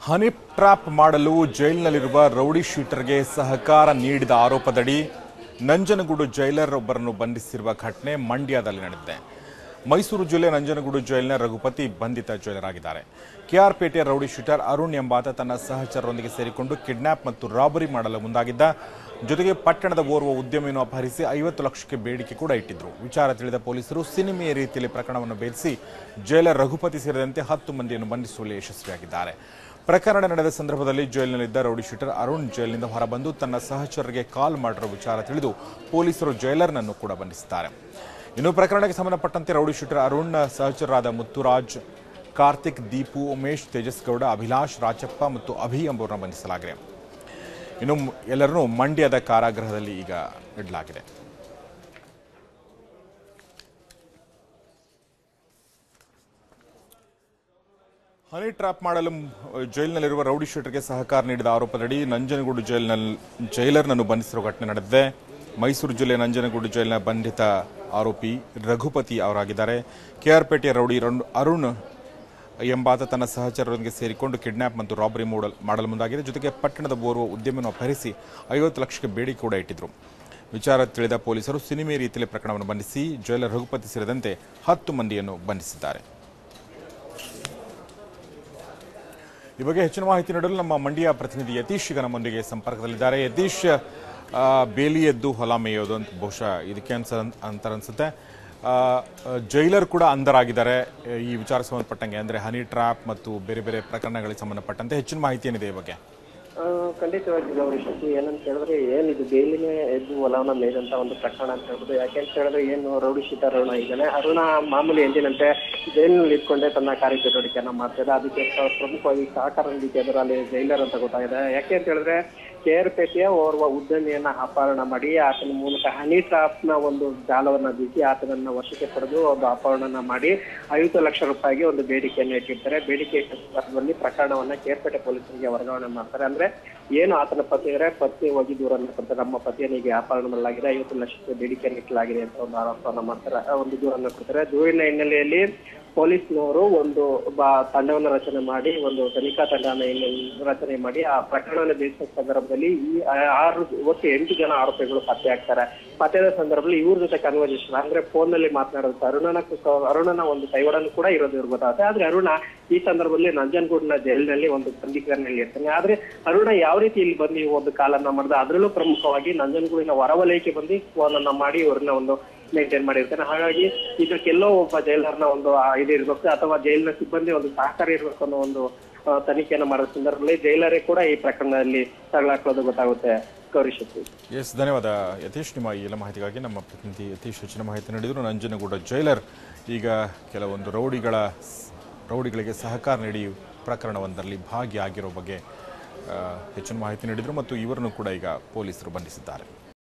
honey trap ಮಾಡಲು ಜೈಲಿನಲ್ಲಿರುವ rowdy ಶೀಟರ್ಗೆ ಸಹಕಾರ ನೀಡಿದ ಆರೋಪದಡಿ ನಂಜನಗೂಡು ಜೈಲರ್ ಒಬ್ಬರನ್ನು ಬಂಧಿಸಿರುವ ಘಟನೆ ಮಂಡ್ಯದಲ್ಲಿ ನಡೆದಿದೆ ಮೈಸೂರು ಜಿಲ್ಲೆ ನಂಜನಗೂಡು ಜೈಲಿನ ರಘುಪತಿ ಬಂಧಿತ ಜೈಲರ್ ಆಗಿದ್ದಾರೆ ಕೆಆರ್ಪೇಟೆಯ ರೌಡಿ ಶೂಟರ್ ಅರುಣ್ ಎಂಬಾತ ತನ್ನ ಸಹಚರರೊಂದಿಗೆ ಸೇರಿಕೊಂಡು ಕಿಡ್ನಾಪ್ ಮತ್ತು ರಾಬರಿ ಮಾಡಲು ಮುಂದಾಗಿದ್ದ ಜೊತೆಗೆ ಪಟ್ಟಣದ ಓರ್ವ ಉದ್ಯಮಿಯನ್ನು ಅಪಹರಿಸಿ ಐವತ್ತು ಲಕ್ಷಕ್ಕೆ ಬೇಡಿಕೆ ಕೂಡ ಇಟ್ಟಿದ್ರು ವಿಚಾರ ತಿಳಿದ ಪೊಲೀಸರು ಸಿನಿಮೆಯ ರೀತಿಯಲ್ಲಿ ಪ್ರಕರಣವನ್ನು ಭೇದಿಸಿ ಜೈಲರ್ ರಘುಪತಿ ಸೇರಿದಂತೆ ಹತ್ತು ಮಂದಿಯನ್ನು ಬಂಧಿಸುವಲ್ಲಿ ಯಶಸ್ವಿಯಾಗಿದ್ದಾರೆ ಪ್ರಕರಣ ನಡೆದ ಸಂದರ್ಭದಲ್ಲಿ ಜೈಲಿನಲ್ಲಿದ್ದ ರೌಡಿ ಶೂಟರ್ ಅರುಣ್ ಜೈಲಿನಿಂದ ಹೊರಬಂದು ತನ್ನ ಸಹಚರರಿಗೆ ಕಾಲ್ ಮಾಡಿರುವ ವಿಚಾರ ತಿಳಿದು ಪೊಲೀಸರು ಜೈಲರ್ನನ್ನು ಕೂಡ ಬಂಧಿಸಿದ್ದಾರೆ ಇನ್ನು ಪ್ರಕರಣಕ್ಕೆ ಸಂಬಂಧಪಟ್ಟಂತೆ ರೌಡಿ ಶೂಟರ್ ಅರುಣ್ ಸಹಚರರಾದ ಮುತ್ತುರಾಜ್ ಕಾರ್ತಿಕ್ ದೀಪು ಉಮೇಶ್ ತೇಜಸ್ ಗೌಡ ಅಭಿಲಾಷ್ ರಾಚಪ್ಪ ಮತ್ತು ಅಭಿ ಎಂಬುವರನ್ನು ಬಂಧಿಸಲಾಗಿದೆ ಇನ್ನು ಎಲ್ಲರನ್ನೂ ಮಂಡ್ಯದ ಕಾರಾಗೃಹದಲ್ಲಿ ಈಗ ಇಡಲಾಗಿದೆ ಹನಿ ಟ್ರ್ಯಾಪ್ ಮಾಡಲು ಜೈಲಿನಲ್ಲಿರುವ ರೌಡಿ ಶೂಟರ್ಗೆ ಸಹಕಾರ ನೀಡಿದ ಆರೋಪದಡಿ ನಂಜನಗೂಡು ಜೈಲಿನಲ್ಲಿ ಜೈಲರ್ನನ್ನು ಬಂಧಿಸಿರುವ ಘಟನೆ ನಡೆದಿದೆ ಮೈಸೂರು ಜಿಲ್ಲೆ ನಂಜನಗೂಡು ಜೈಲಿನ ಬಂಧಿತ ಆರೋಪಿ ರಘುಪತಿ ಅವರಾಗಿದ್ದಾರೆ ಕೆಆರ್ಪೇಟೆಯ ರೌಡಿ ರಣ್- ಅರುಣ್ ಎಂಬಾತ ತನ್ನ ಸಹಚರರೊಂದಿಗೆ ಸೇರಿಕೊಂಡು ಕಿಡ್ನಾಪ್ ಮತ್ತು ರಾಬರಿ ಮಾಡಲ್ ಮಾಡಲು ಮುಂದಾಗಿದೆ ಜೊತೆಗೆ ಪಟ್ಟಣದ ಓರ್ವ ಉದ್ಯಮಿಯನ್ನು ಅಪಹರಿಸಿ ಐವತ್ತು ಲಕ್ಷಕ್ಕೆ ಬೇಡಿಕೆ ಕೂಡ ಇಟ್ಟಿದ್ರು ವಿಚಾರ ತಿಳಿದ ಪೊಲೀಸರು ಸಿನಿಮೆ ರೀತಿಯಲ್ಲಿ ಪ್ರಕರಣವನ್ನು ಬಂಧಿಸಿ ಜೈಲರ್ ರಘುಪತಿ ಸೇರಿದಂತೆ ಹತ್ತು ಮಂದಿಯನ್ನು ಬಂಧಿಸಿದ್ದಾರೆ ಈ ಬಗ್ಗೆ ಹೆಚ್ಚಿನ ಮಾಹಿತಿ ನೀಡಲು ನಮ್ಮ ಮಂಡ್ಯ ಪ್ರತಿನಿಧಿ ಯತೀಶ್ ಈಗ ನಮ್ಮೊಂದಿಗೆ ಸಂಪರ್ಕದಲ್ಲಿದ್ದಾರೆ ಯತೀಶ್ ಆ, ಬೇಲಿ ಎದ್ದು ಹೊಲ ಮೇಯೋದು ಅಂತ ಬಹುಶಃ ಇದಕ್ಕೆ ಅನ್ಸ ಅಂತಾರೆ ಅನ್ಸುತ್ತೆ ಆ, ಆ, ಜೈಲರ್ ಕೂಡ ಅಂಧರಾಗಿದ್ದಾರೆ ಈ ವಿಚಾರ ಸಂಬಂಧಪಟ್ಟಂಗೆ ಅಂದ್ರೆ ಹನಿ ಟ್ರ್ಯಾಪ್ ಮತ್ತು ಬೇರೆ ಬೇರೆ ಪ್ರಕರಣಗಳಿಗೆ ಸಂಬಂಧಪಟ್ಟಂತೆ ಹೆಚ್ಚಿನ ಮಾಹಿತಿ ಏನಿದೆ ಈ ಬಗ್ಗೆ ಆ, ಖಂಡಿತವಾಗಿ ಗೌರೀಶ್ ಏನಂತ ಹೇಳಿದ್ರೆ ಏನಿದು ಬೇಲಿನೇ ಎದ್ದು ಹೊಲವನ್ನ ಮೇದಂತ ಒಂದು ಪ್ರಕರಣ ಅಂತ ಹೇಳ್ಬೋದು ಯಾಕೆಂತ ಹೇಳಿದ್ರೆ ಏನು ರೌಡಿ ಶೀಟರ್ ಅರುಣ ಇದ್ದಾನೆ ಅರುಣ ಮಾಮೂಲಿ ಎಂದಿನಂತೆ ಜೈಲಿನಲ್ಲಿ ಇಟ್ಕೊಂಡೆ ತನ್ನ ಕಾರ್ಯಚಟುವಟಿಕೆಯನ್ನ ಮಾಡ್ತಿದ್ದ ಅದಕ್ಕೆ ಪ್ರ- ಪ್ರಮುಖವಾಗಿ ಸಹಕಾರ ನೀಡಿದ್ರು ಅಲ್ಲಿ ಜೈಲರ್ ಅಂತ ಗೊತ್ತಾಗಿದೆ ಯಾಕೆ ಅಂತ ಹೇಳಿದ್ರೆ ಕೇರ್ಪೇಟೆಯ ಓರ್ವ ಉದ್ಯಮಿಯನ್ನ ಅಪಹರಣ ಮಾಡಿ ಆತನ ಮೂಲಕ ಹನಿ ಟ್ರಾಪ್ ನ ಒಂದು ಜಾಲವನ್ನ ಬೀಸಿ ಆತನನ್ನ ವಶಕ್ಕೆ ಪಡೆದು ಒಂದು ಅಪಹರಣ ಮಾಡಿ ಐವತ್ತು ಲಕ್ಷ ರೂಪಾಯಿಗೆ ಒಂದು ಬೇಡಿಕೆಯನ್ನು ಇಟ್ಟಿರ್ತಾರೆ ಬೇಡಿಕೆ ಇಟ್ಟ ಸಂದರ್ಭದಲ್ಲಿ ಪ್ರಕರಣವನ್ನ ಕೇರ್ಪೇಟೆ ಪೊಲೀಸರಿಗೆ ವರ್ಗಾವಣೆ ಮಾಡ್ತಾರೆ ಅಂದ್ರೆ ಏನು ಆತನ ಪತಿ ಇದ್ರೆ ಪತ್ನಿ ಹೋಗಿ ದೂರನ್ನ ಕೊಡ್ತಾರೆ ನಮ್ಮ ಪತಿಯನಿಗೆ ಅಪಹರಣ ಮಾಡಲಾಗಿದೆ ಐವತ್ತು ಲಕ್ಷಕ್ಕೆ ಬೇಡಿಕೆಯನ್ನು ಇಟ್ಟಲಾಗಿದೆ ಅಂತ ಒಂದು ಆರೋಪವನ್ನ ಮಾಡ್ತಾರೆ ಆ ಒಂದು ದೂರನ್ನ ಕೊಡ್ತಾರೆ ದೂರಿನ ಹಿನ್ನೆಲೆಯಲ್ಲಿ ಪೊಲೀಸ್ನವರು ಒಂದು ಬ ತಂಡವನ್ನು ರಚನೆ ಮಾಡಿ ಒಂದು ತನಿಖಾ ತಂಡವನ್ನು ಇಲ್ಲಿ ರಚನೆ ಮಾಡಿ ಆ ಪ್ರಕರಣವನ್ನು ಬೇಯಿಸುವ ಸಂದರ್ಭದಲ್ಲಿ ಈ ಆ- ಆರು ಒಟ್ಟು ಎಂಟು ಜನ ಆರೋಪಿಗಳು ಪತ್ತೆ ಆಗ್ತಾರೆ ಪತ್ತೆದ ಸಂದರ್ಭದಲ್ಲಿ ಇವ್ರ ಜೊತೆ ಕನ್ವರ್ಸೇಷನ್ ಅಂದ್ರೆ ಫೋನ್ ನಲ್ಲಿ ಮಾತನಾಡೋದು ಅರುಣನ ಕು- ಅರುಣನ ಒಂದು ಕೈವಾಡನ್ನು ಕೂಡ ಇರೋದು ಇವ್ರಿಗೆ ಗೊತ್ತಾಗುತ್ತೆ ಆದ್ರೆ ಅರುಣ ಈ ಸಂದರ್ಭದಲ್ಲಿ ನಂಜನಗೂಡಿನ ಜೈಲಿನಲ್ಲಿ ಒಂದು ಬಂದಿಕರ್ನಲ್ಲಿ ಇರ್ತಾನೆ ಆದ್ರೆ ಅರುಣ ಯಾವ ರೀತಿ ಇಲ್ಲಿ ಬಂದು ಈ ಒಂದು ಕಾಲನ್ನ ಮಾಡಿದ ಅದರಲ್ಲೂ ಪ್ರಮುಖವಾಗಿ ನಂಜನಗೂಡಿನ ಹೊರವಲಯಕ್ಕೆ ಬಂದು ಫೋನ್ ಅನ್ನ ಮಾಡಿ ಇವ್ರನ್ನ ಒಂದು ಮೇಂಟೈನ್ ಮಾಡಿರ್ತಾನೆ ಹಾಗಾಗಿ ಇದಕ್ಕೆಲ್ಲೋ ಒಬ್ಬ ಜೈಲರ್ನ ಒಂದು ಆ ಇದು ಇರ್ಬೇಕು ಅಥವಾ ಜೈಲಿನ ಸಿಬ್ಬಂದಿ ಒಂದು ಸಹಕಾರ ಇರ್ಬೇಕು ಅನ್ನೋ ಒಂದು ಆ, ತನಿಖೆಯನ್ನ ಮಾಡೋ ಸಂದರ್ಭದಲ್ಲಿ ಜೈಲರೇ ಕೂಡ ಈ ಪ್ರಕರಣದಲ್ಲಿ ತಗಲಾಕೋದು ಗೊತ್ತಾಗುತ್ತೆ ಗೌರಿ ಶಕ್ತಿ ಎಸ್ ಧನ್ಯವಾದ ಯತೀಶ್ ನಿಮ್ಮ ಈ ಎಲ್ಲ ಮಾಹಿತಿಗಾಗಿ ನಮ್ಮ ಪ್ರತಿನಿಧಿ ಯತೀಶ್ ಹೆಚ್ಚಿನ ಮಾಹಿತಿ ನೀಡಿದರು ನಂಜನಗೂಡ ಜೈಲರ್ ಈಗ ಕೆಲವೊಂದು ರೌಡಿಗಳ ರೌಡಿಗಳಿಗೆ ಸಹಕಾರ ನೀಡಿ ಪ್ರಕರಣವೊಂದರಲ್ಲಿ ಭಾಗಿಯಾಗಿರೋ ಬಗ್ಗೆ ಆ, ಹೆಚ್ಚಿನ ಮಾಹಿತಿ ನೀಡಿದರು ಮತ್ತು ಇವರನ್ನು ಕೂಡ ಈಗ ಪೊಲೀಸರು ಬಂಧಿಸಿದ್ದಾರೆ